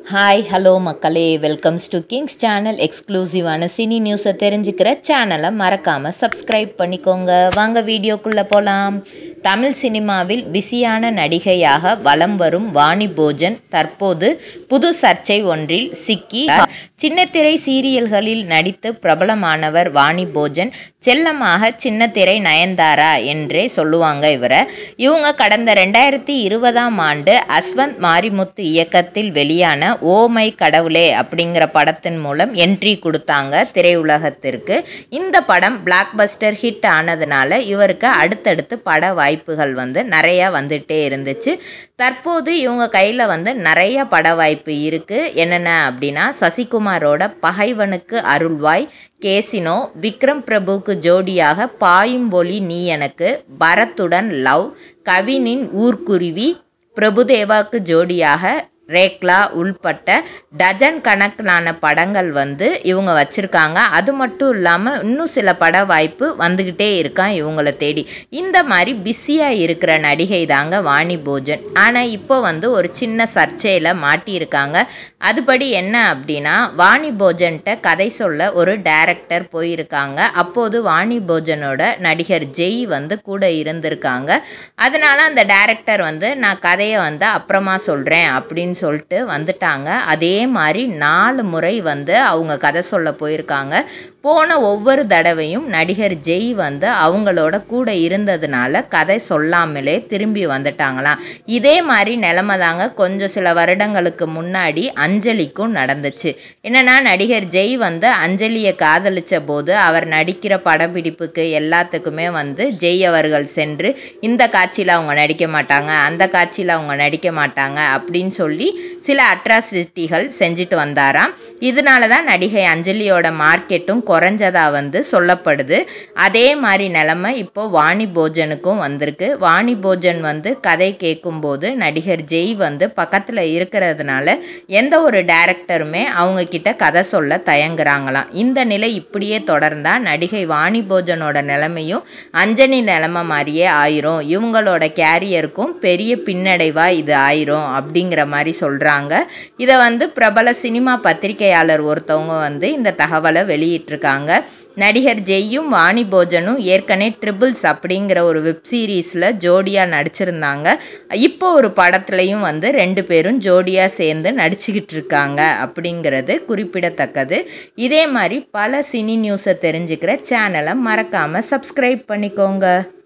hi hello மக்களே welcomes to kings channel எக்ஸ்க்ளூசிவான cine நியூஸை தெரிஞ்சுக்கிற சேனலை மறக்காமல் சப்ஸ்கிரைப் பண்ணிக்கோங்க வாங்க வீடியோக்குள்ளே போகலாம் தமிழ் சினிமாவில் பிஸியான நடிகையாக வலம் வரும் வாணி போஜன் தற்போது புது சர்ச்சை ஒன்றில் சிக்கி சின்னத்திரை சீரியல்களில் நடித்து பிரபலமானவர் வாணி போஜன் செல்லமாக சின்னத்திரை நயன்தாரா என்றே சொல்லுவாங்க இவரை இவங்க கடந்த ரெண்டாயிரத்தி இருபதாம் ஆண்டு அஸ்வந்த் மாரிமுத்து இயக்கத்தில் வெளியான ஓ மை கடவுளே அப்படிங்கிற படத்தின் மூலம் என்ட்ரி கொடுத்தாங்க திரையுலகத்திற்கு இந்த படம் பிளாக் பஸ்டர் ஹிட் ஆனதுனால இவருக்கு அடுத்தடுத்து பட வாய்ப்புகள் வந்து நிறையா வந்துட்டே இருந்துச்சு தற்போது இவங்க கையில் வந்து நிறைய பட வாய்ப்பு இருக்குது என்னென்ன அப்படின்னா சசிகுமாரோட பகைவனுக்கு அருள்வாய் கேசினோ விக்ரம் பிரபுக்கு ஜோடியாக பாயும் ஒளி நீ எனக்கு பரத்துடன் லவ் கவினின் ஊர்க்குருவி பிரபுதேவாக்கு ஜோடியாக ரேக்லா உள்பட்ட டஜன் கணக்கிலான படங்கள் வந்து இவங்க வச்சுருக்காங்க அது மட்டும் இல்லாமல் இன்னும் சில பட வாய்ப்பு வந்துக்கிட்டே இருக்கான் இவங்கள தேடி இந்த மாதிரி பிஸியாக இருக்கிற நடிகை தாங்க வாணி போஜன் ஆனால் இப்போ வந்து ஒரு சின்ன சர்ச்சையில் மாட்டியிருக்காங்க அதுபடி என்ன அப்படின்னா வாணி போஜன்ட்ட கதை சொல்ல ஒரு டைரக்டர் போயிருக்காங்க அப்போது வாணி போஜனோட நடிகர் ஜெய் வந்து கூட இருந்திருக்காங்க அதனால் அந்த டைரக்டர் வந்து நான் கதையை வந்து அப்புறமா சொல்கிறேன் அப்படின்னு சொல்லிட்டு வந்துட்டாங்க அதே மாதிரி நாலு முறை வந்து அவங்க கதை சொல்ல போயிருக்காங்க போன ஒவ்வொரு தடவையும் நடிகர் ஜெய் வந்து அவங்களோட கூட இருந்ததுனால கதை சொல்லாமலே திரும்பி வந்துட்டாங்களாம் இதே மாதிரி நிலமை தாங்க கொஞ்சம் சில வருடங்களுக்கு முன்னாடி அஞ்சலிக்கும் நடந்துச்சு என்னென்னா நடிகர் ஜெய் வந்து அஞ்சலியை காதலித்த போது அவர் நடிக்கிற படப்பிடிப்புக்கு எல்லாத்துக்குமே வந்து ஜெய் அவர்கள் சென்று இந்த காட்சியில் அவங்க நடிக்க மாட்டாங்க அந்த காட்சியில் அவங்க நடிக்க மாட்டாங்க அப்படின்னு சொல்லி சில அட்ராசிட்டிகள் செஞ்சுட்டு வந்தாராம் இதனால தான் நடிகை அஞ்சலியோட மார்க்கெட்டும் குறைஞ்சதா வந்து சொல்லப்படுது அதே மாதிரி நிலமை இப்போ வாணி போஜனுக்கும் வந்திருக்கு வாணி போஜன் வந்து கதை கேட்கும்போது நடிகர் ஜெய் வந்து பக்கத்தில் இருக்கிறதுனால எந்த ஒரு டேரக்டருமே அவங்க கிட்ட கதை சொல்ல தயங்குறாங்களாம் இந்த நிலை இப்படியே தொடர்ந்தால் நடிகை வாணி போஜனோட நிலைமையும் அஞ்சலி நிலைமை மாதிரியே ஆயிரும் இவங்களோட கேரியருக்கும் பெரிய பின்னடைவாக இது ஆயிரும் அப்படிங்கிற மாதிரி சொல்கிறாங்க இதை வந்து பிரபல சினிமா பத்திரிகையாளர் ஒருத்தவங்க வந்து இந்த தகவலை வெளியிட்டிருக்காங்க நடிகர் ஜெய்யும் வாணி போஜனும் ஏற்கனவே ட்ரிபிள்ஸ் அப்படிங்கிற ஒரு வெப் சீரீஸில் ஜோடியாக நடிச்சிருந்தாங்க இப்போ ஒரு படத்துலையும் வந்து ரெண்டு பேரும் ஜோடியாக சேர்ந்து நடிச்சுக்கிட்டு இருக்காங்க அப்படிங்கிறது குறிப்பிடத்தக்கது இதே மாதிரி பல சினி நியூஸை தெரிஞ்சுக்கிற சேனலை மறக்காமல் சப்ஸ்கிரைப் பண்ணிக்கோங்க